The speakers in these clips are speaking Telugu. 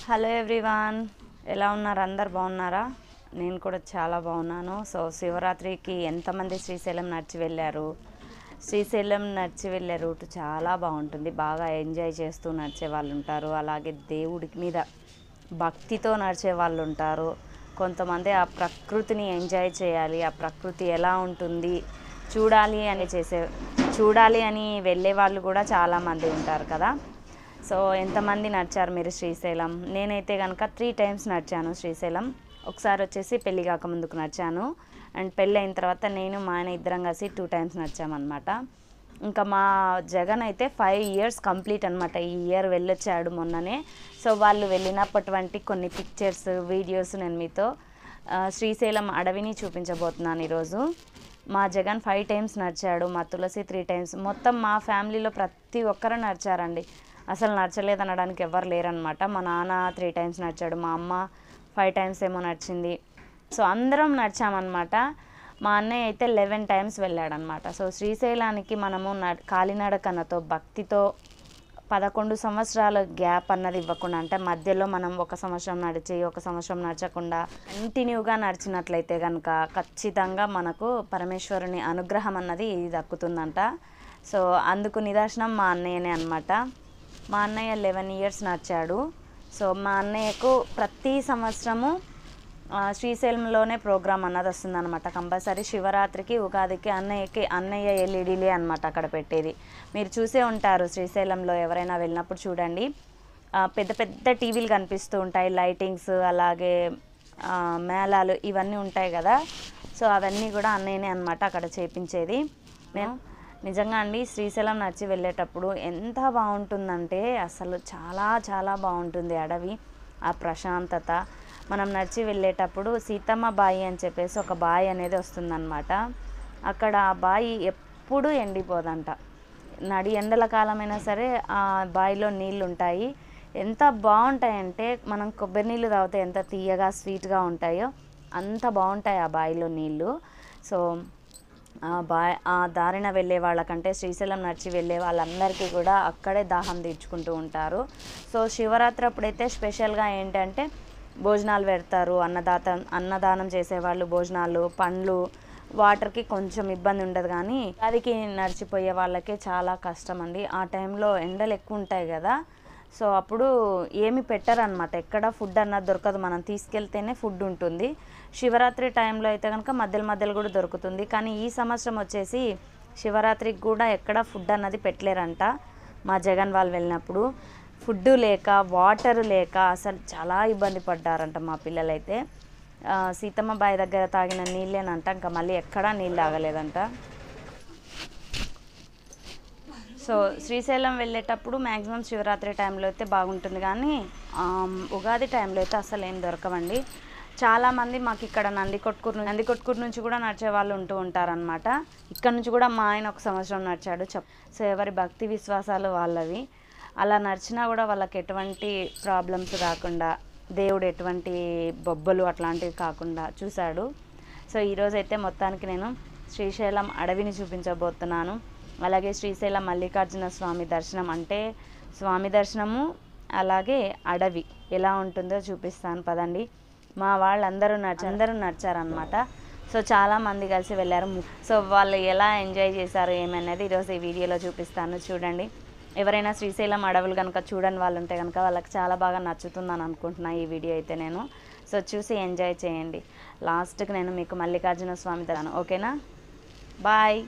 హలో ఎవ్రీవాన్ ఎలా ఉన్నారు అందరు బాగున్నారా నేను కూడా చాలా బాగున్నాను సో శివరాత్రికి ఎంతమంది శ్రీశైలం నడిచి వెళ్ళారు శ్రీశైలం నడిచి వెళ్ళే రూట్ చాలా బాగుంటుంది బాగా ఎంజాయ్ చేస్తూ నడిచే వాళ్ళు ఉంటారు అలాగే దేవుడికి మీద భక్తితో నడిచే వాళ్ళు ఉంటారు కొంతమంది ఆ ప్రకృతిని ఎంజాయ్ చేయాలి ఆ ప్రకృతి ఎలా ఉంటుంది చూడాలి అని చేసే చూడాలి అని వెళ్ళే వాళ్ళు కూడా చాలామంది ఉంటారు కదా సో ఎంతమంది నడిచారు మీరు శ్రీశైలం నేనైతే కనుక త్రీ టైమ్స్ నడిచాను శ్రీశైలం ఒకసారి వచ్చేసి పెళ్లి కాకముందుకు నడిచాను అండ్ పెళ్ళి అయిన తర్వాత నేను మా ఆయన ఇద్దరం కలిసి టూ టైమ్స్ నడిచామన్నమాట ఇంకా మా జగన్ అయితే ఫైవ్ ఇయర్స్ కంప్లీట్ అనమాట ఈ ఇయర్ వెళ్ళొచ్చాడు మొన్ననే సో వాళ్ళు వెళ్ళినప్పటి కొన్ని పిక్చర్స్ వీడియోస్ నేను మీతో ఆ, శ్రీశైలం అడవిని చూపించబోతున్నాను ఈరోజు మా జగన్ ఫైవ్ టైమ్స్ నడిచాడు మా తులసి త్రీ టైమ్స్ మొత్తం మా ఫ్యామిలీలో ప్రతి ఒక్కరు నడిచారండి అసలు నడచలేదు అనడానికి ఎవరు లేరనమాట మా నాన్న త్రీ టైమ్స్ నడిచాడు మా అమ్మ ఫైవ్ టైమ్స్ ఏమో నడిచింది సో అందరం నడిచామన్నమాట మా అన్నయ్య అయితే లెవెన్ టైమ్స్ వెళ్ళాడనమాట సో శ్రీశైలానికి మనము నడ్ కాలినడకనతో భక్తితో పదకొండు సంవత్సరాల గ్యాప్ అన్నది ఇవ్వకుండా అంటే మధ్యలో మనం ఒక సంవత్సరం నడిచి ఒక సంవత్సరం నడచకుండా కంటిన్యూగా నడిచినట్లయితే కనుక ఖచ్చితంగా మనకు పరమేశ్వరుని అనుగ్రహం అన్నది దక్కుతుందంట సో అందుకు నిదర్శనం మా అన్నయ్యనే అనమాట మా అన్నయ్య లెవెన్ ఇయర్స్ నడిచాడు సో మా అన్నయ్యకు ప్రతి సంవత్సరము ఆ, శ్రీశైలంలోనే ప్రోగ్రామ్ అన్నది వస్తుందన్నమాట కంపల్సరీ శివరాత్రికి ఉగాదికి అన్నయ్యకి అన్నయ్య ఎల్ఈడీలే అనమాట అక్కడ పెట్టేది మీరు చూసే ఉంటారు శ్రీశైలంలో ఎవరైనా వెళ్ళినప్పుడు చూడండి ఆ, పెద్ద పెద్ద టీవీలు కనిపిస్తూ ఉంటాయి లైటింగ్స్ అలాగే ఆ, మేళాలు ఇవన్నీ ఉంటాయి కదా సో అవన్నీ కూడా అన్నయ్యనే అనమాట అక్కడ చేపించేది మేము నిజంగా అండి శ్రీశైలం నడిచి వెళ్ళేటప్పుడు ఎంత బాగుంటుందంటే అసలు చాలా చాలా బాగుంటుంది అడవి ఆ ప్రశాంతత మనం నడిచి వెళ్ళేటప్పుడు సీతమ్మ బాయి అని చెప్పేసి ఒక బాయి అనేది వస్తుందన్నమాట అక్కడ ఆ బాయి ఎప్పుడూ ఎండిపోదంట నడి ఎండల కాలమైనా సరే ఆ బావిలో నీళ్ళు ఉంటాయి ఎంత బాగుంటాయంటే మనం కొబ్బరి నీళ్ళు తాగితే ఎంత తీయగా స్వీట్గా ఉంటాయో అంత బాగుంటాయి ఆ బావిలో నీళ్ళు సో ఆ బా ఆ దారిన వెళ్ళే వాళ్ళకంటే శ్రీశైలం నడిచి వెళ్ళే వాళ్ళందరికీ కూడా అక్కడే దాహం తీర్చుకుంటూ ఉంటారు సో శివరాత్రి అప్పుడైతే స్పెషల్గా ఏంటంటే భోజనాలు పెడతారు అన్నదాత అన్నదానం చేసేవాళ్ళు భోజనాలు పండ్లు వాటర్కి కొంచెం ఇబ్బంది ఉండదు కానీ అదికి నడిచిపోయే వాళ్ళకే చాలా కష్టం అండి ఆ టైంలో ఎండలు ఎక్కువ ఉంటాయి కదా సో అప్పుడు ఏమి పెట్టరనమాట ఎక్కడ ఫుడ్ అన్నది దొరకదు మనం తీసుకెళ్తేనే ఫుడ్ ఉంటుంది శివరాత్రి టైంలో అయితే కనుక మధ్యలో మధ్యలో కూడా దొరుకుతుంది కానీ ఈ సంవత్సరం వచ్చేసి శివరాత్రికి కూడా ఎక్కడ ఫుడ్ అన్నది పెట్టలేరంట మా జగన్ వాళ్ళు వెళ్ళినప్పుడు ఫుడ్ లేక వాటర్ లేక అసలు చాలా ఇబ్బంది పడ్డారంట మా పిల్లలైతే ఆ, సీతమ్మ బావి దగ్గర తాగిన నీళ్ళేనంట ఇంకా మళ్ళీ ఎక్కడా నీళ్ళు తాగలేదంట సో శ్రీశైలం వెళ్ళేటప్పుడు మ్యాక్సిమం శివరాత్రి టైంలో అయితే బాగుంటుంది కానీ ఆమ్, ఉగాది టైంలో అయితే అసలు ఏం దొరకవండి చాలామంది మాకు ఇక్కడ నంది కొట్కూరు నంది కొట్కూరు నుంచి కూడా నడిచే వాళ్ళు ఉంటూ ఉంటారనమాట ఇక్కడ నుంచి కూడా మా ఆయన ఒక సంవత్సరం నడిచాడు చెప్ సో ఎవరి భక్తి విశ్వాసాలు వాళ్ళవి అలా నడిచినా కూడా వాళ్ళకి ఎటువంటి ప్రాబ్లమ్స్ రాకుండా దేవుడు ఎటువంటి బొబ్బలు అట్లాంటివి కాకుండా చూశాడు సో ఈరోజు అయితే మొత్తానికి నేను శ్రీశైలం అడవిని చూపించబోతున్నాను అలాగే శ్రీశైలం మల్లికార్జున స్వామి దర్శనం అంటే స్వామి దర్శనము అలాగే అడవి ఎలా ఉంటుందో చూపిస్తాను పదండి మా వాళ్ళందరూ నడిచి అందరూ నడిచారనమాట సో చాలా మంది కలిసి వెళ్ళారు సో వాళ్ళు ఎలా ఎంజాయ్ చేశారు ఏమనేది ఈరోజు ఈ వీడియోలో చూపిస్తాను చూడండి ఎవరైనా శ్రీశైలం అడవులు కనుక చూడని వాళ్ళు ఉంటే కనుక వాళ్ళకి చాలా బాగా నచ్చుతుందని అనుకుంటున్నా ఈ వీడియో అయితే నేను సో చూసి ఎంజాయ్ చేయండి లాస్ట్కి నేను మీకు మల్లికార్జున స్వామి తరాను ఓకేనా బాయ్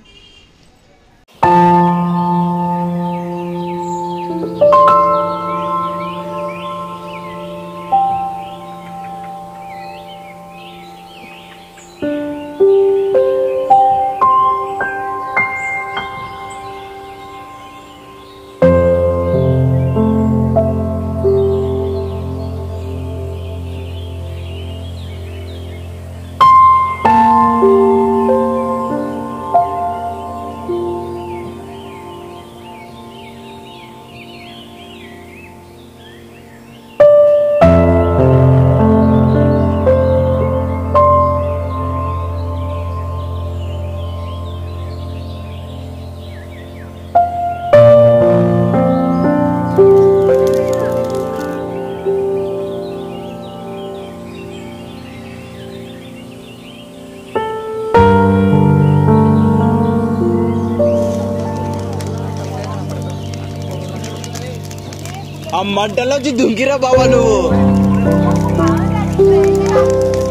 మంటలోంచి దుంకిరా బాబా నువ్వు